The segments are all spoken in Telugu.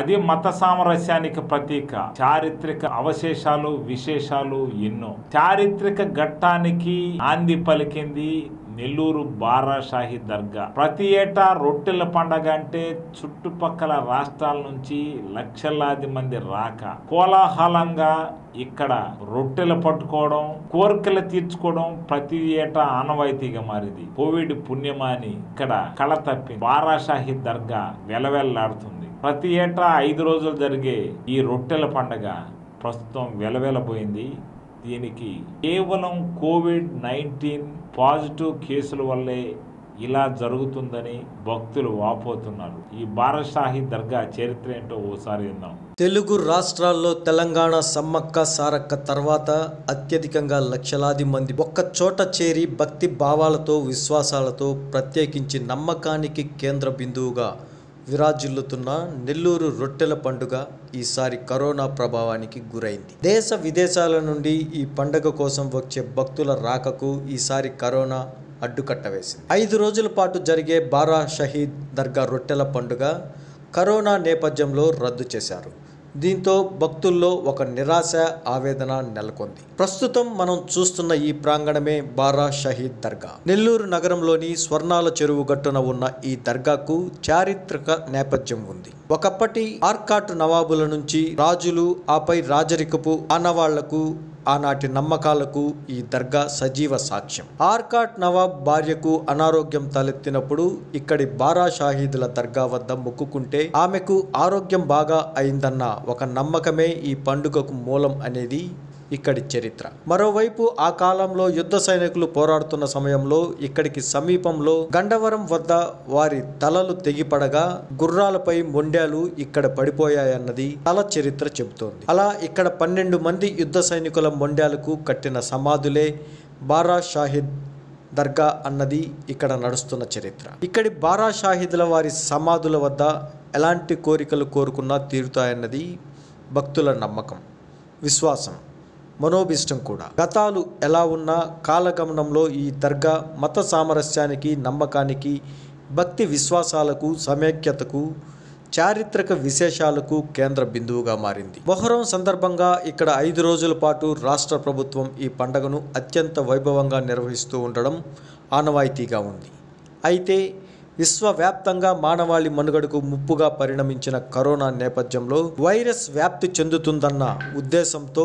అది మత సామరస్యానికి ప్రతీక చారిత్రక అవశేషాలు విశేషాలు ఎన్నో చారిత్రక ఘట్టానికి ఆంది పలికింది నెల్లూరు బారాషాహి దర్గా ప్రతి ఏటా రొట్టెల పండగ అంటే చుట్టుపక్కల రాష్ట్రాల నుంచి లక్షలాది మంది రాక కోలాహలంగా ఇక్కడ రొట్టెలు పట్టుకోవడం కోరికలు తీర్చుకోవడం ప్రతి ఏటా ఆనవాయితీగా మారింది కోవిడ్ పుణ్యమాని ఇక్కడ కళ తప్పి బారాషాహి దర్గా వెలవెల్లాడుతుంది ప్రతి ఏటా ఐదు రోజులు జరిగే ఈ రొట్టెల పండగ ప్రస్తుతం వెలవెలబోయింది దీనికి కేవలం కోవిడ్ నైన్టీన్ పాజిటివ్ కేసుల వల్లే ఇలా జరుగుతుందని భక్తులు వాపోతున్నారు ఈ బారషాహి దర్గా చరిత్ర ఏంటో ఓసారి విందాం తెలుగు రాష్ట్రాల్లో తెలంగాణ సమ్మక్క సారక్క తర్వాత అత్యధికంగా లక్షలాది మంది ఒక్క చోట చేరి భక్తి భావాలతో విశ్వాసాలతో ప్రత్యేకించి నమ్మకానికి కేంద్ర బిందువుగా విరాజిల్లుతున్న నెల్లూరు రొట్టెల పండుగ ఈసారి కరోనా ప్రభావానికి గురైంది దేశ విదేశాల నుండి ఈ పండుగ కోసం వచ్చే భక్తుల రాకకు ఈసారి కరోనా అడ్డుకట్ట వేసింది ఐదు రోజుల పాటు జరిగే బారా షహీద్ దర్గా రొట్టెల పండుగ కరోనా నేపథ్యంలో రద్దు చేశారు దీంతో భక్తుల్లో ఒక నిరాశ ఆవేదన నెలకొంది ప్రస్తుతం మనం చూస్తున్న ఈ ప్రాంగణమే బారా షహీద్ దర్గా నెల్లూరు నగరంలోని స్వర్ణాల చెరువు గట్టున ఉన్న ఈ దర్గాకు చారిత్రక నేపథ్యం ఉంది ఒకప్పటి ఆర్కాట్ నవాబుల నుంచి రాజులు ఆపై రాజరికపు ఆనవాళ్లకు ఆనాటి నమ్మకాలకు ఈ దర్గా సజీవ సాక్ష్యం ఆర్కాట్ నవాబ్ భార్యకు అనారోగ్యం తలెత్తినప్పుడు ఇక్కడి బారా షాహీదుల దర్గా వద్ద మొక్కుకుంటే ఆమెకు ఆరోగ్యం బాగా అయిందన్న ఒక నమ్మకమే ఈ పండుగకు మూలం అనేది ఇక్కడి చరిత్ర మరోవైపు ఆ కాలంలో యుద్ధ సైనికులు పోరాడుతున్న సమయంలో ఇక్కడికి సమీపంలో గండవరం వద్ద వారి తలలు తెగిపడగా గుర్రాలపై మొండ్యాలు ఇక్కడ పడిపోయాయన్నది తల చరిత్ర చెబుతోంది అలా ఇక్కడ పన్నెండు మంది యుద్ధ సైనికుల మొండ్యాలకు కట్టిన సమాధులే బారా షాహిద్ దర్గా అన్నది ఇక్కడ నడుస్తున్న చరిత్ర ఇక్కడి బారా షాహిదుల వారి సమాధుల వద్ద ఎలాంటి కోరికలు కోరుకున్నా తీరుతాయన్నది భక్తుల నమ్మకం విశ్వాసం మనోభిష్టం కూడా గతాలు ఎలా ఉన్నా కాలగమనంలో ఈ దర్గా మత సామరస్యానికి నమ్మకానికి భక్తి విశ్వాసాలకు సమైక్యతకు చారిత్రక విశేషాలకు కేంద్ర బిందువుగా మారింది మొహరం సందర్భంగా ఇక్కడ ఐదు రోజుల పాటు రాష్ట్ర ప్రభుత్వం ఈ పండుగను అత్యంత వైభవంగా నిర్వహిస్తూ ఉండడం ఆనవాయితీగా ఉంది అయితే విశ్వవ్యాప్తంగా మానవాళి మనుగడకు ముప్పుగా పరిణమించిన కరోనా నేపథ్యంలో వైరస్ వ్యాప్తి చెందుతుందన్న ఉద్దేశంతో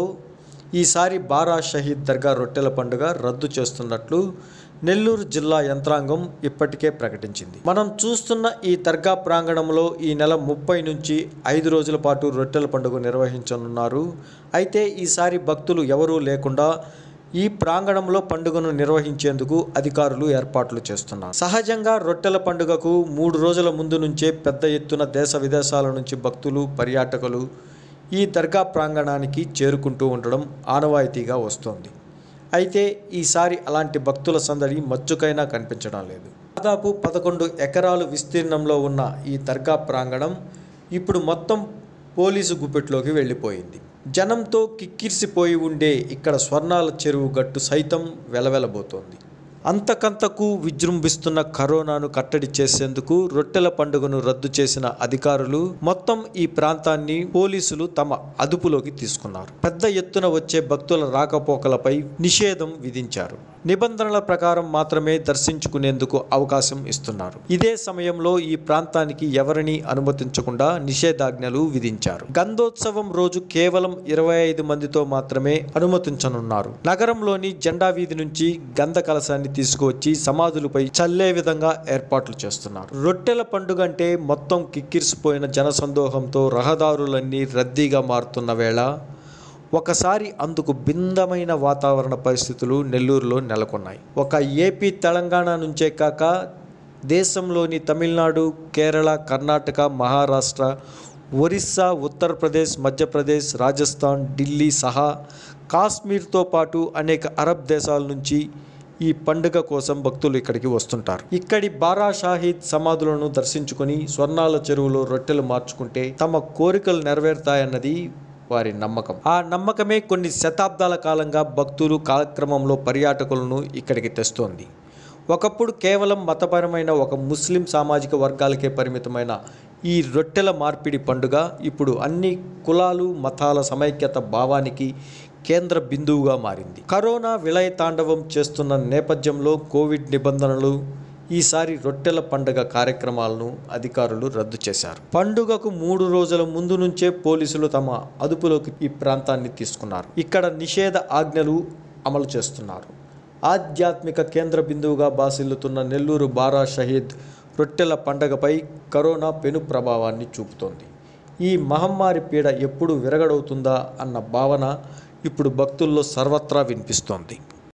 ఈసారి బారా షహీద్ దర్గా రొట్టెల పండుగ రద్దు చేస్తున్నట్లు నెల్లూరు జిల్లా యంత్రాంగం ఇప్పటికే ప్రకటించింది మనం చూస్తున్న ఈ దర్గా ప్రాంగణంలో ఈ నెల ముప్పై నుంచి ఐదు రోజుల పాటు రొట్టెల పండుగ నిర్వహించనున్నారు అయితే ఈసారి భక్తులు ఎవరూ లేకుండా ఈ ప్రాంగణంలో పండుగను నిర్వహించేందుకు అధికారులు ఏర్పాట్లు చేస్తున్నారు సహజంగా రొట్టెల పండుగకు మూడు రోజుల ముందు నుంచే పెద్ద ఎత్తున దేశ విదేశాల నుంచి భక్తులు పర్యాటకులు ఈ దర్గా ప్రాంగణానికి చేరుకుంటూ ఉండడం ఆనవాయితీగా వస్తోంది అయితే ఈసారి అలాంటి భక్తుల సందడి మచ్చుకైనా కనిపించడం లేదు దాదాపు పదకొండు ఎకరాలు విస్తీర్ణంలో ఉన్న ఈ దర్గా ప్రాంగణం ఇప్పుడు మొత్తం పోలీసు గుప్పెట్లోకి వెళ్ళిపోయింది జనంతో కిక్కిరిసిపోయి ఉండే ఇక్కడ స్వర్ణాల చెరువు గట్టు సైతం వెలవెలబోతోంది అంతకంతకు విజృంభిస్తున్న కరోనాను కట్టడి చేసేందుకు రొట్టెల పండుగను రద్దు చేసిన అధికారులు మొత్తం ఈ ప్రాంతాన్ని పోలీసులు తమ అదుపులోకి తీసుకున్నారు పెద్ద ఎత్తున వచ్చే భక్తుల రాకపోకలపై నిషేధం విధించారు నిబంధనల ప్రకారం మాత్రమే దర్శించుకునేందుకు అవకాశం ఇస్తున్నారు ఇదే సమయంలో ఈ ప్రాంతానికి ఎవరిని అనుమతించకుండా నిషేధాజ్ఞలు విధించారు గంధోత్సవం రోజు కేవలం ఇరవై ఐదు మందితో మాత్రమే అనుమతించనున్నారు నగరంలోని జెండా వీధి నుంచి గంధ కలశాన్ని తీసుకువచ్చి సమాధులపై చల్లే విధంగా ఏర్పాట్లు చేస్తున్నారు రొట్టెల పండుగ అంటే మొత్తం కిక్కిరిసిపోయిన జనసందోహంతో రహదారులన్నీ రద్దీగా మారుతున్న వేళ ఒకసారి అందుకు భిన్నమైన వాతావరణ పరిస్థితులు నెల్లూరులో నెలకొన్నాయి ఒక ఏపీ తెలంగాణ నుంచే కాక దేశంలోని తమిళనాడు కేరళ కర్ణాటక మహారాష్ట్ర ఒరిస్సా ఉత్తరప్రదేశ్ మధ్యప్రదేశ్ రాజస్థాన్ ఢిల్లీ సహా కాశ్మీర్తో పాటు అనేక అరబ్ దేశాల నుంచి ఈ పండుగ కోసం భక్తులు ఇక్కడికి వస్తుంటారు ఇక్కడి బారా షాహీద్ సమాధులను దర్శించుకొని స్వర్ణాల చెరువులో రొట్టెలు మార్చుకుంటే తమ కోరికలు నెరవేరుతాయన్నది వారి నమ్మకం ఆ నమ్మకమే కొన్ని శతాబ్దాల కాలంగా భక్తులు కాలక్రమంలో పర్యాటకులను ఇక్కడికి తెస్తోంది ఒకప్పుడు కేవలం మతపరమైన ఒక ముస్లిం సామాజిక వర్గాలకే పరిమితమైన ఈ రొట్టెల మార్పిడి పండుగ ఇప్పుడు అన్ని కులాలు మతాల సమైక్యత భావానికి కేంద్ర బిందువుగా మారింది కరోనా విలయ తాండవం చేస్తున్న నేపథ్యంలో కోవిడ్ నిబంధనలు ఈసారి రొట్టెల పండుగ కార్యక్రమాలను అధికారులు రద్దు చేశారు పండుగకు మూడు రోజుల ముందు నుంచే పోలీసులు తమ అదుపులోకి ఈ ప్రాంతాన్ని తీసుకున్నారు ఇక్కడ నిషేధ ఆజ్ఞలు అమలు చేస్తున్నారు ఆధ్యాత్మిక కేంద్ర బిందువుగా బాసిల్లుతున్న నెల్లూరు బారా షహీద్ రొట్టెల పండగపై కరోనా పెను ప్రభావాన్ని చూపుతోంది ఈ మహమ్మారి పీడ ఎప్పుడు విరగడవుతుందా అన్న భావన ఇప్పుడు భక్తుల్లో సర్వత్రా వినిపిస్తోంది